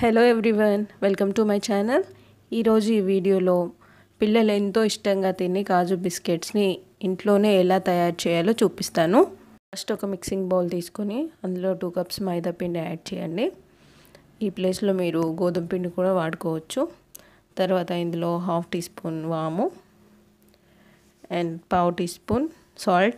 hello everyone welcome to my channel ఈరోజు ఈ వీడియోలో పిల్లలు ఎంతో ఇష్టంగా తినే కాజు బిస్కెట్స్ని ఇంట్లోనే ఎలా తయారు చేయాలో చూపిస్తాను ఫస్ట్ ఒక మిక్సింగ్ బౌల్ తీసుకొని అందులో టూ కప్స్ మైదా పిండి యాడ్ చేయండి ఈ ప్లేస్లో మీరు గోధుమ పిండి కూడా వాడుకోవచ్చు తర్వాత ఇందులో హాఫ్ టీ స్పూన్ వాము అండ్ పావు టీ స్పూన్ సాల్ట్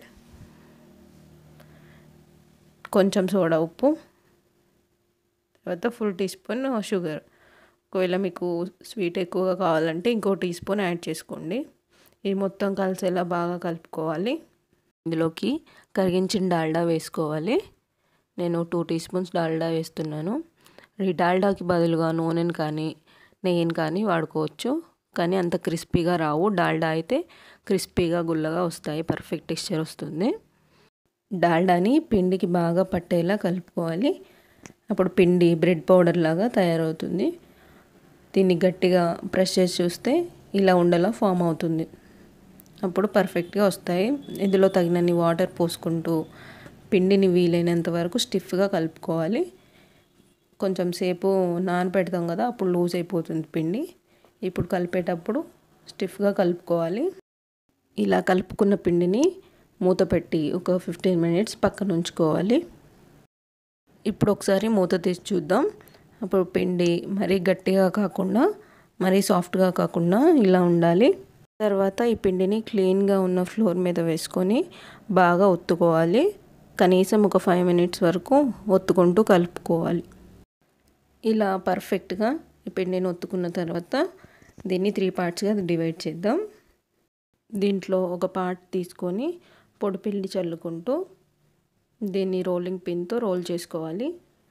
కొంచెం సోడా ఉప్పు తర్వాత ఫుల్ టీ స్పూన్ షుగర్ ఒకవేళ మీకు స్వీట్ ఎక్కువగా కావాలంటే ఇంకో టీ స్పూన్ యాడ్ చేసుకోండి ఇది మొత్తం కలిసేలా బాగా కలుపుకోవాలి ఇందులోకి కరిగించిన డాల్డా వేసుకోవాలి నేను టూ టీ స్పూన్స్ డాల్డా వేస్తున్నాను ఈ డాల్డాకి బదులుగా నూనెని కానీ నెయ్యిని కానీ వాడుకోవచ్చు కానీ అంత క్రిస్పీగా రావు డాల్డా అయితే క్రిస్పీగా గుల్లగా వస్తాయి పర్ఫెక్ట్ టెక్స్చర్ వస్తుంది డాల్డాని పిండికి బాగా పట్టేలా కలుపుకోవాలి అప్పుడు పిండి బ్రెడ్ పౌడర్ లాగా తయారవుతుంది దీన్ని గట్టిగా ప్రెస్ చేసి చూస్తే ఇలా ఉండలా ఫామ్ అవుతుంది అప్పుడు పర్ఫెక్ట్గా వస్తాయి ఇందులో తగినన్ని వాటర్ పోసుకుంటూ పిండిని వీలైనంత వరకు స్టిఫ్గా కలుపుకోవాలి కొంచెం సేపు నానబెడతాం కదా అప్పుడు లూజ్ అయిపోతుంది పిండి ఇప్పుడు కలిపేటప్పుడు స్టిఫ్గా కలుపుకోవాలి ఇలా కలుపుకున్న పిండిని మూత పెట్టి ఒక ఫిఫ్టీన్ మినిట్స్ పక్కన ఉంచుకోవాలి ఇప్పుడు ఒకసారి మూత తీసి చూద్దాం అప్పుడు పిండి మరీ గట్టిగా కాకుండా మరీ సాఫ్ట్గా కాకుండా ఇలా ఉండాలి తర్వాత ఈ పిండిని క్లీన్గా ఉన్న ఫ్లోర్ మీద వేసుకొని బాగా ఒత్తుకోవాలి కనీసం ఒక ఫైవ్ మినిట్స్ వరకు ఒత్తుకుంటూ కలుపుకోవాలి ఇలా పర్ఫెక్ట్గా ఈ పిండిని ఒత్తుకున్న తర్వాత దీన్ని త్రీ పార్ట్స్గా డివైడ్ చేద్దాం దీంట్లో ఒక పార్ట్ తీసుకొని పొడి పిండి చల్లుకుంటూ దీన్ని రోలింగ్ పిన్తో రోల్ చేసుకోవాలి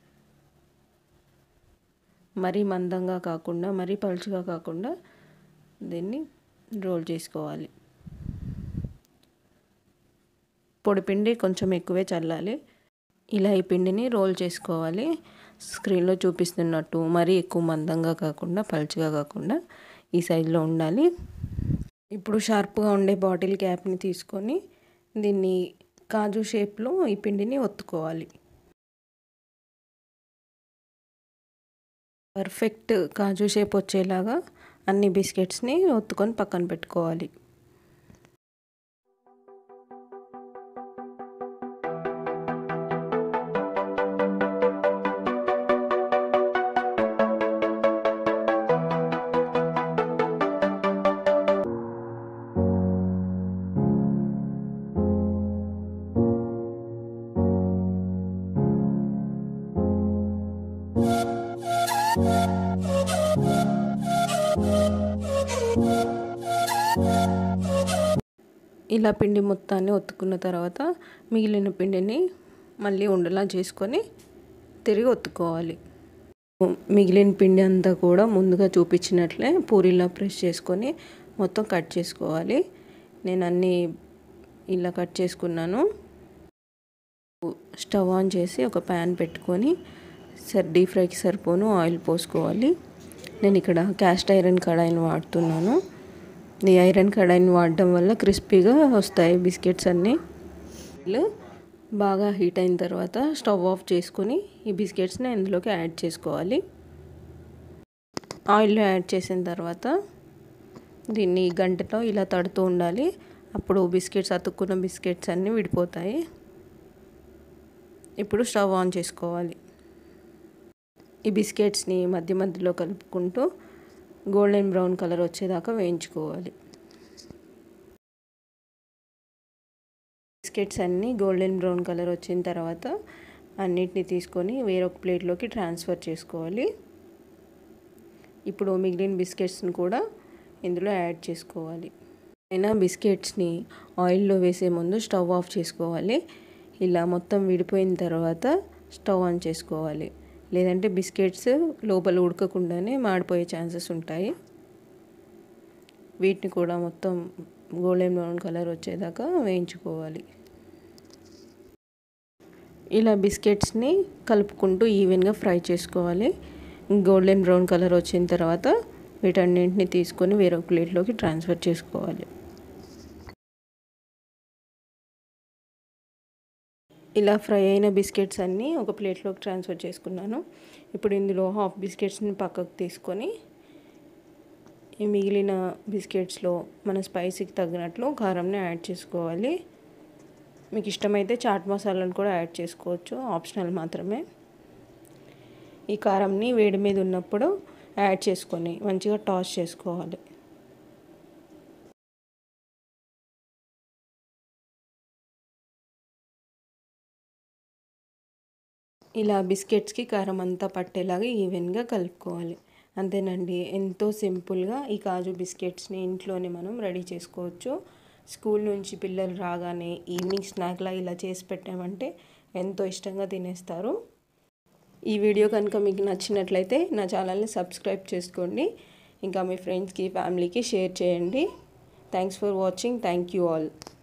మరీ మందంగా కాకుండా మరీ పలుచగా కాకుండా దీన్ని రోల్ చేసుకోవాలి పొడిపిండి కొంచెం ఎక్కువే చల్లాలి ఇలా ఈ పిండిని రోల్ చేసుకోవాలి స్క్రీన్లో చూపిస్తున్నట్టు మరీ ఎక్కువ మందంగా కాకుండా పలుచగా కాకుండా ఈ సైజులో ఉండాలి ఇప్పుడు షార్ప్గా ఉండే బాటిల్ క్యాప్ని తీసుకొని దీన్ని కాజు షేప్లో ఈ పిండిని ఒత్తుకోవాలి పర్ఫెక్ట్ కాజు షేప్ వచ్చేలాగా అన్ని బిస్కెట్స్ని ఒత్తుకొని పక్కన పెట్టుకోవాలి ఇలా పిండి మొత్తాన్ని ఒత్తుకున్న తర్వాత మిగిలిన పిండిని మళ్ళీ ఉండలా చేసుకొని తిరిగి ఒత్తుకోవాలి మిగిలిన పిండి అంతా కూడా ముందుగా చూపించినట్లే పూరీలా ప్రెస్ చేసుకొని మొత్తం కట్ చేసుకోవాలి నేను అన్నీ ఇలా కట్ చేసుకున్నాను స్టవ్ ఆన్ చేసి ఒక ప్యాన్ పెట్టుకొని సర్ డీప్ ఫ్రైకి సరిపోను ఆయిల్ పోసుకోవాలి నేను ఇక్కడ క్యాస్ట్ ఐరన్ కడాయిని వాడుతున్నాను ఈ ఐరన్ కడాయిని వాడడం వల్ల క్రిస్పీగా వస్తాయి బిస్కెట్స్ అన్నీ బాగా హీట్ అయిన తర్వాత స్టవ్ ఆఫ్ చేసుకొని ఈ బిస్కెట్స్ని అందులోకి యాడ్ చేసుకోవాలి ఆయిల్లో యాడ్ చేసిన తర్వాత దీన్ని గంటతో ఇలా తడుతూ ఉండాలి అప్పుడు బిస్కెట్స్ అతుక్కున్న బిస్కెట్స్ అన్నీ విడిపోతాయి ఇప్పుడు స్టవ్ ఆన్ చేసుకోవాలి ఈ బిస్కెట్స్ని మధ్య మధ్యలో కలుపుకుంటూ గోల్డెన్ బ్రౌన్ కలర్ వచ్చేదాకా వేయించుకోవాలి బిస్కెట్స్ అన్నీ గోల్డెన్ బ్రౌన్ కలర్ వచ్చిన తర్వాత అన్నిటిని తీసుకొని వేరొక ప్లేట్లోకి ట్రాన్స్ఫర్ చేసుకోవాలి ఇప్పుడు మిగిలిన బిస్కెట్స్ని కూడా ఇందులో యాడ్ చేసుకోవాలి అయినా బిస్కెట్స్ని ఆయిల్లో వేసే ముందు స్టవ్ ఆఫ్ చేసుకోవాలి ఇలా మొత్తం విడిపోయిన తర్వాత స్టవ్ ఆన్ చేసుకోవాలి లేదంటే బిస్కెట్స్ లోపల ఉడకకుండానే మాడిపోయే ఛాన్సెస్ ఉంటాయి వీటిని కూడా మొత్తం గోల్డెన్ బ్రౌన్ కలర్ వచ్చేదాకా వేయించుకోవాలి ఇలా బిస్కెట్స్ని కలుపుకుంటూ ఈవెన్గా ఫ్రై చేసుకోవాలి గోల్డెన్ బ్రౌన్ కలర్ వచ్చిన తర్వాత వీటన్నింటిని తీసుకొని వేరొక ప్లేట్లోకి ట్రాన్స్ఫర్ చేసుకోవాలి ఇలా ఫ్రై అయిన బిస్కెట్స్ అన్నీ ఒక ప్లేట్లోకి ట్రాన్స్ఫర్ చేసుకున్నాను ఇప్పుడు ఇందులో హాఫ్ బిస్కెట్స్ని పక్కకు తీసుకొని ఈ మిగిలిన బిస్కెట్స్లో మన స్పైసీకి తగినట్లు కారంని యాడ్ చేసుకోవాలి మీకు ఇష్టమైతే చాట్ మసాలాను కూడా యాడ్ చేసుకోవచ్చు ఆప్షనల్ మాత్రమే ఈ కారంని వేడి మీద ఉన్నప్పుడు యాడ్ చేసుకొని మంచిగా టాస్ చేసుకోవాలి ఇలా బిస్కెట్స్కి కారం అంతా పట్టేలాగా ఈవెన్గా కలుపుకోవాలి అంతేనండి ఎంతో సింపుల్గా ఈ కాజు బిస్కెట్స్ని ఇంట్లోనే మనం రెడీ చేసుకోవచ్చు స్కూల్ నుంచి పిల్లలు రాగానే ఈవినింగ్ స్నాక్లా ఇలా చేసి పెట్టామంటే ఎంతో ఇష్టంగా తినేస్తారు ఈ వీడియో కనుక మీకు నచ్చినట్లయితే నా ఛానల్ని సబ్స్క్రైబ్ చేసుకోండి ఇంకా మీ ఫ్రెండ్స్కి ఫ్యామిలీకి షేర్ చేయండి thanks for watching thank you all